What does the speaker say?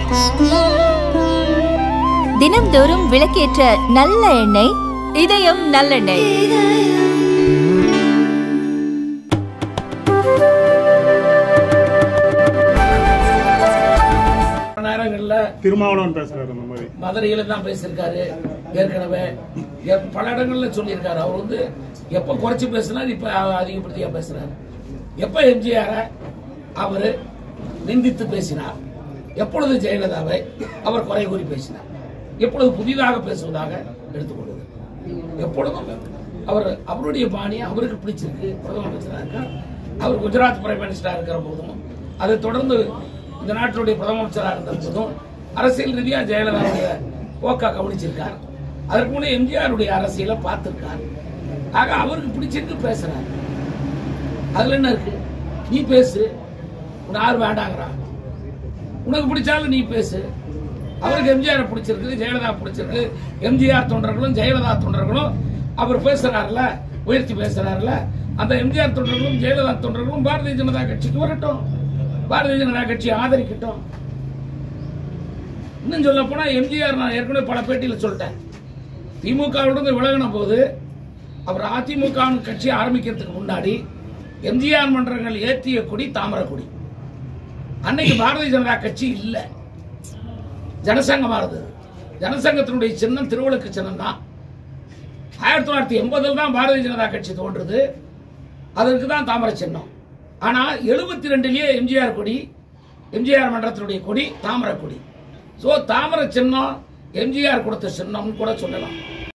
தினம்தோறும் விளக்கேற்ற நல்ல எண்ணெய் இதயம் நல்லெண்ணெய் பல நேரங்கள்ல திருமாவளவன் பேசுறாரு அந்த மாதிரி மதுரையில தான் பேசியிருக்காரு ஏற்கனவே எப்- பல இடங்கள்ல சொல்லியிருக்காரு அவர் வந்து எப்ப குறைச்சு பேசினார் இப்ப அதிகப்படுத்தியா பேசுறாரு எப்ப எம்ஜிஆர அவர் நிந்தித்து பேசினார் எப்பொழுது ஜெயலலிதாவை அவர் குறை கூறி பேசினார் எப்பொழுது புதிதாக பேசுவதாக எடுத்துக்கொள்வது எப்பொழுதும் அவர் அவருடைய பாணி அவருக்கு பிடிச்சிருக்கு பிரதம அமைச்சராக இருக்கார் அவர் குஜராத் பிரைம் மினிஸ்டரா இருக்கிற போதும் அதை தொடர்ந்து இந்த நாட்டினுடைய பிரதம அமைச்சராக இருந்த போதும் அரசியல் ரீதியா ஜெயலலிதாவுடைய போக்கா கவனிச்சிருக்கார் அதற்கு முன்னே எம்ஜிஆருடைய அரசியலை பார்த்திருக்கார் ஆக அவருக்கு பிடிச்சிருக்கு பேசுறாரு அதுல என்ன இருக்கு நீ பேசு உன்னை யார் வேண்டாங்கிறா உனக்கு பிடிச்சாலும் நீ பேசு அவருக்கு எம்ஜிஆர் பிடிச்சிருக்கு ஜெயலலிதா பிடிச்சிருக்கு எம்ஜிஆர் தொண்டர்களும் ஜெயலலிதா தொண்டர்களும் அவர் பேசுறாருல உயர்த்தி பேசுறாருல அந்த எம்ஜிஆர் தொண்டர்களும் ஜெயலலிதா தொண்டர்களும் பாரதிய ஜனதா கட்சிக்கு வரட்டும் பாரதிய ஜனதா கட்சியை ஆதரிக்கட்டும் இன்னும் சொல்ல போனா எம்ஜிஆர் நான் ஏற்கனவே பல பேட்டியில சொல்லிட்டேன் திமுகவிலிருந்து விலகின போது அவர் அதிமுக கட்சி ஆரம்பிக்கிறதுக்கு முன்னாடி எம்ஜிஆர் மன்றங்கள் ஏற்றிய கொடி தாமரை கொடி அன்னைக்கு பாரதிய ஜனதா கட்சி இல்ல ஜனசங்கமா இருந்தது ஜனசங்கத்தினுடைய சின்னம் திருவள்ளுக்கு சின்னம் தான் ஆயிரத்தி தொள்ளாயிரத்தி எண்பதில் தான் பாரதிய ஜனதா கட்சி தோன்றுது அதற்கு தான் தாமரை சின்னம் ஆனா எழுபத்தி ரெண்டுலயே எம்ஜிஆர் கொடி எம்ஜிஆர் மன்றத்தினுடைய கொடி தாமரை கொடி சோ தாமரை சின்னம் எம்ஜிஆர் கொடுத்த சின்னம்னு கூட சொல்லலாம்